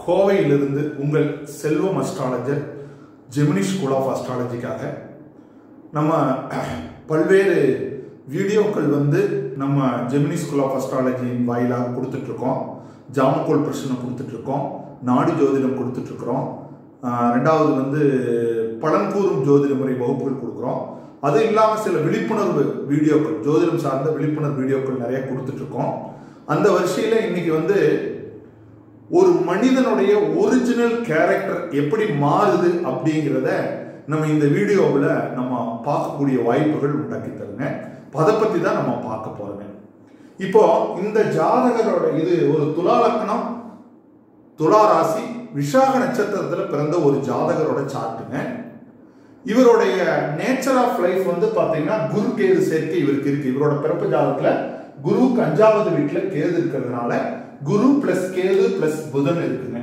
கோவையிலிருந்து உங்கள் Selvam astrologer Gemini school of அஸ்ட்ராலஜிக்காக நம்ம பல்வேறு வீடியோக்கள் வந்து நம்ம ஜெமினி ஸ்கூல் ஆஃப் அஸ்ட்ராலஜியின் வாயிலாக கொடுத்துட்ருக்கோம் ஜாமக்கோல் பிரச்சனை கொடுத்துட்ருக்கோம் நாடு ஜோதிடம் கொடுத்துட்ருக்குறோம் ரெண்டாவது வந்து பலன் கூறும் ஜோதிட முறை வகுப்புகள் கொடுக்குறோம் அது இல்லாமல் சில விழிப்புணர்வு வீடியோக்கள் ஜோதிடம் சார்ந்த விழிப்புணர்வு வீடியோக்கள் நிறைய கொடுத்துட்ருக்கோம் அந்த வரிசையில் இன்னைக்கு வந்து ஒரு மனிதனுடைய ஒரிஜினல் கேரக்டர் எப்படி மாறுது அப்படிங்கிறத நம்ம இந்த வீடியோவில் நம்ம பார்க்கக்கூடிய வாய்ப்புகள் உண்டாக்கி தருங்க அதை பற்றி தான் நம்ம பார்க்க போறோங்க இப்போ இந்த ஜாதகரோட இது ஒரு துலா லக்னம் துலா ராசி விஷாக நட்சத்திரத்தில் பிறந்த ஒரு ஜாதகரோட சார்ட்டுங்க இவருடைய நேச்சர் ஆஃப் லைஃப் வந்து பார்த்தீங்கன்னா குரு கேது சேர்க்கை இவருக்கு இருக்கு இவரோட பிறப்பு ஜாதகத்தில் குருவுக்கு அஞ்சாவது வீட்டில் கேது இருக்கிறதுனால குரு பிளஸ் கேது பிளஸ் புதன் இருக்குங்க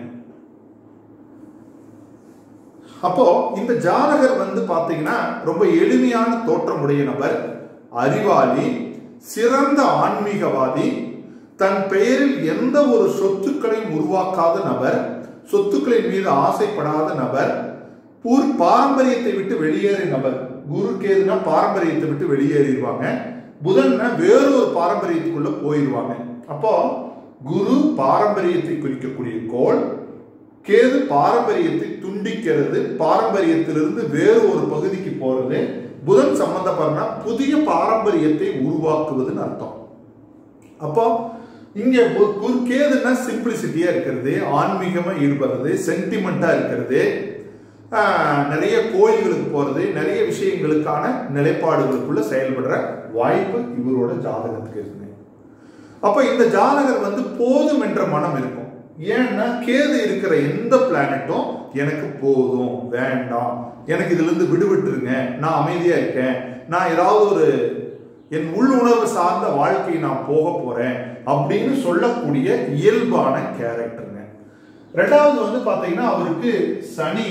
அப்போ இந்த ஜாதகர் வந்து பாத்தீங்கன்னா ரொம்ப எளிமையான தோற்றமுடைய நபர் அறிவாளி சிறந்த ஆன்மீகவாதி தன் பெயரில் எந்த ஒரு சொத்துக்களையும் உருவாக்காத நபர் சொத்துக்களின் மீது ஆசைப்படாத நபர் பூர் பாரம்பரியத்தை விட்டு வெளியேறிய நபர் குரு கேதுனா பாரம்பரியத்தை விட்டு வெளியேறிடுவாங்க புதன்னா வேறொரு பாரம்பரியத்துக்குள்ள போயிடுவாங்க அப்போ குரு பாரம்பரியத்தை குறிக்கக்கூடிய கோள் கேது பாரம்பரியத்தை துண்டிக்கிறது பாரம்பரியத்திலிருந்து வேறு ஒரு பகுதிக்கு போறது புதன் சம்பந்தப்படனா புதிய பாரம்பரியத்தை உருவாக்குவதுன்னு அர்த்தம் அப்போ இங்க குரு கேதுன்னா சிம்பிளிசிட்டியா இருக்கிறது ஆன்மீகமா ஈடுபடுறது சென்டிமெண்டா இருக்கிறது நிறைய கோயில்களுக்கு போறது நிறைய விஷயங்களுக்கான நிலைப்பாடுகளுக்குள்ள செயல்படுற வாய்ப்பு இவரோட ஜாதகத்துக்கு இருக்குங்க அப்ப இந்த ஜாதகர் வந்து போதும் என்ற மனம் இருக்கும் ஏன்னா கேது இருக்கிற எந்த பிளானட்டும் எனக்கு போதும் வேண்டாம் எனக்கு இதுல இருந்து விடுபட்டுருங்க நான் அமைதியா இருக்கேன் நான் ஏதாவது ஒரு என் உள் உணர்வு சார்ந்த வாழ்க்கையை நான் போக போறேன் அப்படின்னு சொல்லக்கூடிய இயல்பான கேரக்டருங்க ரெண்டாவது வந்து பாத்தீங்கன்னா அவருக்கு சனி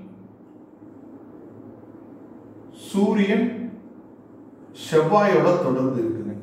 சூரியன் செவ்வாயோட தொடர்பு இருக்குங்க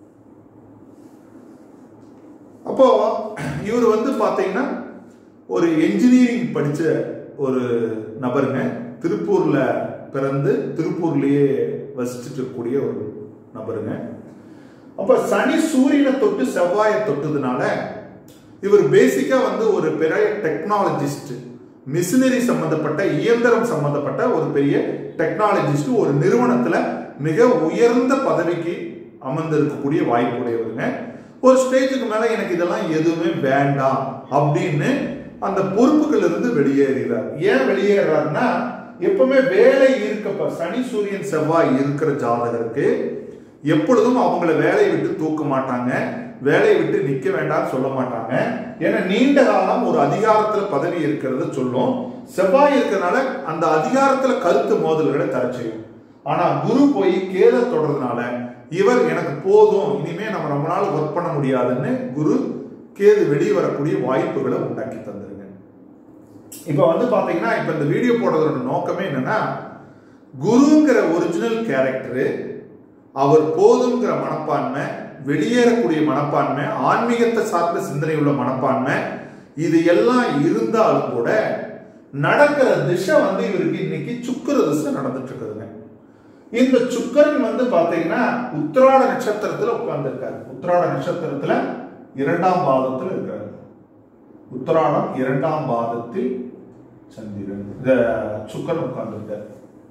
அப்போ இவர் வந்து பாத்தீங்கன்னா ஒரு என்ஜினியரிங் படிச்ச ஒரு நபருங்க திருப்பூர்ல பிறந்து திருப்பூர்லயே வசிச்சுட்டு இருக்கக்கூடிய ஒரு நபருங்க அப்ப சனி சூரியனை தொட்டு செவ்வாயை தொட்டதுனால இவர் பேசிக்கா வந்து ஒரு பெரிய டெக்னாலஜிஸ்ட் மிஷினரி சம்பந்தப்பட்ட இயந்திரம் சம்பந்தப்பட்ட ஒரு பெரிய டெக்னாலஜிஸ்ட் ஒரு நிறுவனத்துல மிக உயர்ந்த பதவிக்கு அமர்ந்திருக்கக்கூடிய வாய்ப்புடையவருங்க ஒரு ஸ்டேஜுக்கு மேல எனக்கு இதெல்லாம் எதுவுமே வேண்டாம் அப்படின்னு அந்த பொறுப்புகள் இருந்து வெளியேறுகிறார் ஏன் வெளியேறாருன்னா எப்பவுமே வேலை இருக்கப்ப சனி சூரியன் செவ்வாய் இருக்கிற ஜாதகருக்கு எப்பொழுதும் அவங்கள வேலையை விட்டு தூக்க மாட்டாங்க வேலையை விட்டு நிக்க வேண்டாம்னு சொல்ல மாட்டாங்க ஏன்னா நீண்ட காலம் ஒரு அதிகாரத்துல பதவி இருக்கிறத சொல்லும் செவ்வாய் இருக்கிறதுனால அந்த அதிகாரத்துல கருத்து மோதல்களை தர செய்யும் ஆனா குரு போய் கேத தொடர்றதுனால இவர் எனக்கு போதும் இனிமே நம்ம ரொம்ப நாள் ஒர்க் பண்ண முடியாதுன்னு குரு கேது வெளியே வரக்கூடிய வாய்ப்புகளை உண்டாக்கி தந்துருங்க இப்ப வந்து பாத்தீங்கன்னா இப்ப இந்த வீடியோ போடுறதோட நோக்கமே என்னன்னா குருங்கிற ஒரிஜினல் கேரக்டரு அவர் போதுங்கிற மனப்பான்மை வெளியேறக்கூடிய மனப்பான்மை ஆன்மீகத்தை சார்ந்த சிந்தனை உள்ள மனப்பான்மை இது எல்லாம் இருந்தாலும் கூட நடக்கிற திசை வந்து இவருக்கு இன்னைக்கு சுக்கர திசை நடந்துட்டு இருக்குதுங்க இந்த சுக்கரன் வந்து பாத்தீங்கன்னா உத்திராட நட்சத்திரத்துல உட்கார்ந்துருக்காரு உத்திராட நட்சத்திரத்துல இரண்டாம் பாதத்தில் இருக்காரு உத்திராடம் இரண்டாம் பாதத்தில் சந்திரன் இந்த சுக்கரன் உட்கார்ந்துருக்காரு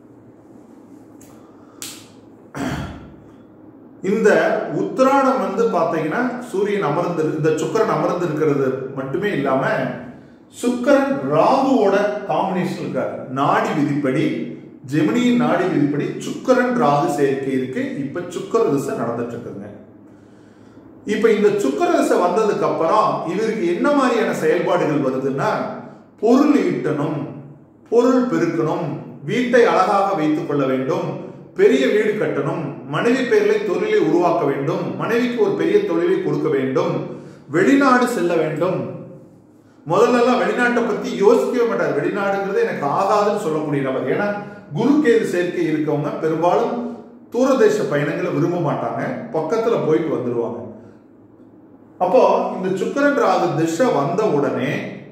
இந்த உத்திராடம் வந்து பாத்தீங்கன்னா சூரியன் அமர்ந்து இந்த சுக்கரன் அமர்ந்து இருக்கிறது மட்டுமே இல்லாம சுக்கரன் ராகுவோட காம்பினேஷன் இருக்காரு நாடி விதிப்படி ஜெமினியின் நாடி விதிப்படி சுக்கரன் ராகு சேர்க்கை இருக்கு இப்ப சுக்கர திசை நடந்துட்டு இருக்குங்க இப்ப இந்த சுக்கர திசை வந்ததுக்கு அப்புறம் இவருக்கு என்ன மாதிரியான செயல்பாடுகள் வருதுன்னா பொருள் ஈட்டணும் பொருள் பெருக்கணும் வீட்டை அழகாக வைத்துக் கொள்ள வேண்டும் பெரிய வீடு கட்டணும் மனைவி பெயர்களை தொழிலை உருவாக்க வேண்டும் மனைவிக்கு ஒரு பெரிய தொழிலை கொடுக்க வேண்டும் வெளிநாடு செல்ல வேண்டும் முதல்ல எல்லாம் வெளிநாட்டை பத்தி யோசிக்கவே மாட்டார் வெளிநாடுங்கிறது எனக்கு ஆகாதுன்னு சொல்லக்கூடிய நபர் ஏன்னா குரு கேது சேர்க்கை இருக்கவங்க பெரும்பாலும் தூரதேச பயணங்களை விரும்ப மாட்டாங்க பக்கத்துல போயிட்டு வந்துடுவாங்க அப்போ இந்த சுக்கரன் ராகு திசை வந்த உடனே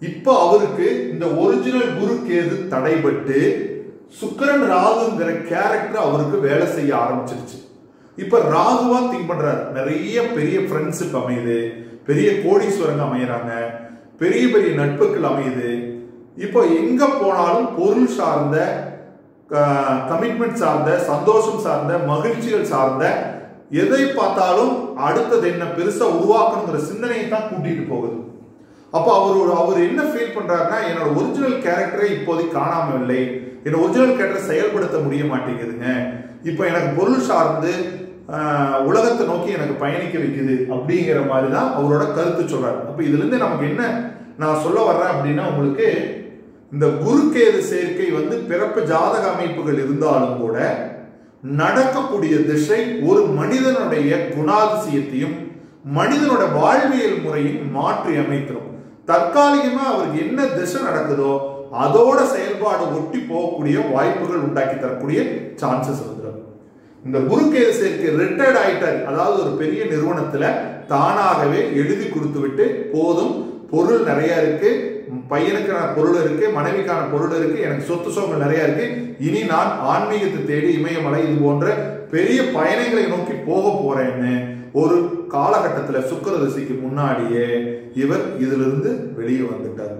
இப்போ அவருக்கு இந்த ஒரிஜினல் குரு கேது தடைபட்டு சுக்கரன் ராகுங்கிற கேரக்டர் அவருக்கு வேலை செய்ய ஆரம்பிச்சிருச்சு இப்ப ராகுவா திங்க் பண்றாரு நிறைய பெரிய ஃப்ரெண்ட்ஷிப் அமையுது பெரிய கோடீஸ்வரங்க அமையறாங்க பெரிய பெரிய நட்புகள் அமையுது இப்போ எங்க போனாலும் பொருள் சார்ந்த கமிட்மெண்ட் சார்ந்த சந்தோஷம் சார்ந்த மகிழ்ச்சிகள் சார்ந்த எதை பார்த்தாலும் அடுத்தது என்ன பெருசா உருவாக்கணுங்கிற சிந்தனையை தான் கூட்டிட்டு போகுது அப்போ அவர் ஒரு அவர் என்ன ஃபீல் பண்றாருன்னா என்னோட ஒரிஜினல் கேரக்டரை இப்போதைக்கு காணாம இல்லை என்னோட ஒரிஜினல் கேரக்டரை செயல்படுத்த முடிய மாட்டேங்குதுங்க இப்போ எனக்கு பொருள் சார்ந்து உலகத்தை நோக்கி எனக்கு பயணிக்க வைக்குது அப்படிங்கிற மாதிரி தான் அவரோட கருத்து சொல்றாரு அப்போ இதுல இருந்து நமக்கு என்ன நான் சொல்ல வர்றேன் அப்படின்னா உங்களுக்கு இந்த குருக்கேது சேர்க்கை வந்து பிறப்பு ஜாதக அமைப்புகள் இருந்தாலும் கூட நடக்கக்கூடிய திசை ஒரு மனிதனுடைய குணாதிசயத்தையும் மனிதனோட வாழ்வியல் முறையும் மாற்றி அமைத்திரும் தற்காலிகமா அவருக்கு என்ன திசை நடக்குதோ அதோட செயல்பாடு ஒட்டி போகக்கூடிய வாய்ப்புகள் உண்டாக்கி தரக்கூடிய சான்சஸ் வந்துடும் இந்த குருக்கேது சேர்க்கை ரிட்டையர்ட் ஆயிட்டார் அதாவது ஒரு பெரிய நிறுவனத்துல தானாகவே எழுதி கொடுத்து விட்டு போதும் பொருள் நிறைய இருக்கு பையனுக்கான பொருள் இருக்கு மனைவிக்கான பொருள் இருக்கு எனக்கு சொத்து சோகங்கள் நிறைய இருக்கு இனி நான் ஆன்மீகத்தை தேடி இமயமலை இது போன்ற பெரிய பயணங்களை நோக்கி போக போறேன்னு ஒரு காலகட்டத்தில் சுக்கர திசைக்கு முன்னாடியே இவர் இதிலிருந்து வெளியே வந்துட்டார்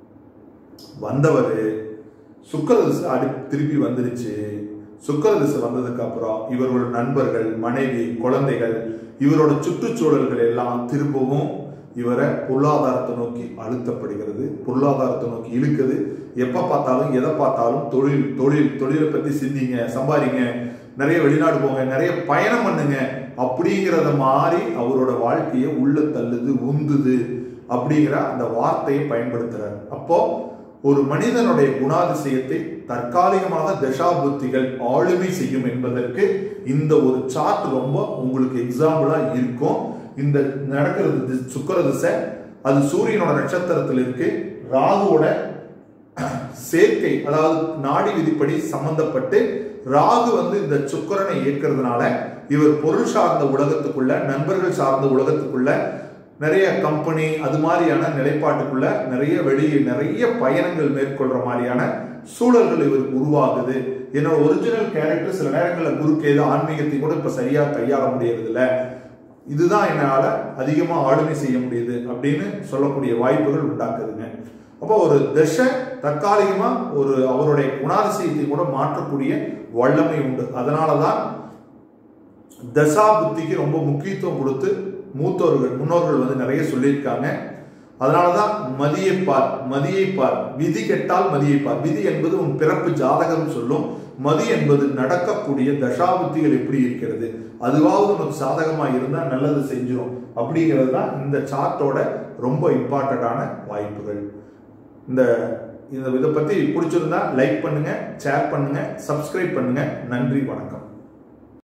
வந்தவர் சுக்கர திசை அடி திருப்பி வந்துருச்சு சுக்கர திசை வந்ததுக்கு அப்புறம் இவரோட நண்பர்கள் மனைவி குழந்தைகள் இவரோட சுற்றுச்சூழல்கள் எல்லாம் திரும்பவும் இவரை பொருளாதாரத்தை நோக்கி அழுத்தப்படுகிறது பொருளாதாரத்தை நோக்கி இழுக்குது எப்ப பார்த்தாலும் எதை பார்த்தாலும் தொழில் தொழில் தொழிலை பத்தி சிந்திங்க சம்பாதிங்க நிறைய வெளிநாடு போங்க நிறைய பயணம் பண்ணுங்க அப்படிங்கிறத மாதிரி அவரோட வாழ்க்கையை உள்ள தள்ளுது உந்துது அப்படிங்கிற அந்த வார்த்தையை பயன்படுத்துறார் அப்போ ஒரு மனிதனுடைய குணாதிசயத்தை தற்காலிகமாக தசாபுத்திகள் ஆளுமை செய்யும் என்பதற்கு இந்த ஒரு சார்ட் ரொம்ப உங்களுக்கு எக்ஸாம்பிளா இருக்கும் இந்த நடக்கிறது சுக்கர திசை அது சூரியனோட நட்சத்திரத்தில் இருக்கு ராகுவோட சேர்க்கை அதாவது நாடி விதிப்படி சம்பந்தப்பட்டு ராகு வந்து இந்த சுக்கரனை ஏற்கிறதுனால இவர் பொருள் சார்ந்த உலகத்துக்குள்ள நண்பர்கள் சார்ந்த உலகத்துக்குள்ள நிறைய கம்பெனி அது மாதிரியான நிலைப்பாட்டுக்குள்ள நிறைய வெளியே நிறைய பயணங்கள் மேற்கொள்ற மாதிரியான சூழல்கள் இவருக்கு உருவாகுது என்னோட ஒரிஜினல் கேரக்டர் சில நேரங்களில் குறுக்கேது ஆன்மீகத்தை கூட இப்ப சரியா கையாள முடியறது இல்ல இதுதான் என்னால அதிகமா ஆளுமை செய்ய முடியுது அப்படின்னு சொல்லக்கூடிய வாய்ப்புகள் உண்டாக்குதுங்க அப்போ ஒரு தசை தற்காலிகமா ஒரு அவருடைய குணாதிசயத்தை கூட மாற்றக்கூடிய வல்லமை உண்டு அதனாலதான் தசா புத்திக்கு ரொம்ப முக்கியத்துவம் கொடுத்து மூத்தோர்கள் முன்னோர்கள் வந்து நிறைய சொல்லியிருக்காங்க அதனாலதான் மதியை பார் மதியை பார் விதி கெட்டால் மதியை பார் விதி என்பது உன் பிறப்பு ஜாதகம் சொல்லும் மதி என்பது நடக்கக்கூடிய தசாபுத்திகள் எப்படி இருக்கிறது அதுவாவது உனக்கு சாதகமா இருந்தா நல்லது செஞ்சிடும் அப்படிங்கிறது தான் இந்த சார்ட்டோட ரொம்ப இம்பார்ட்டண்டான வாய்ப்புகள் இந்த இந்த இதை பத்தி பிடிச்சிருந்தா லைக் பண்ணுங்க ஷேர் பண்ணுங்க சப்ஸ்கிரைப் பண்ணுங்க நன்றி வணக்கம்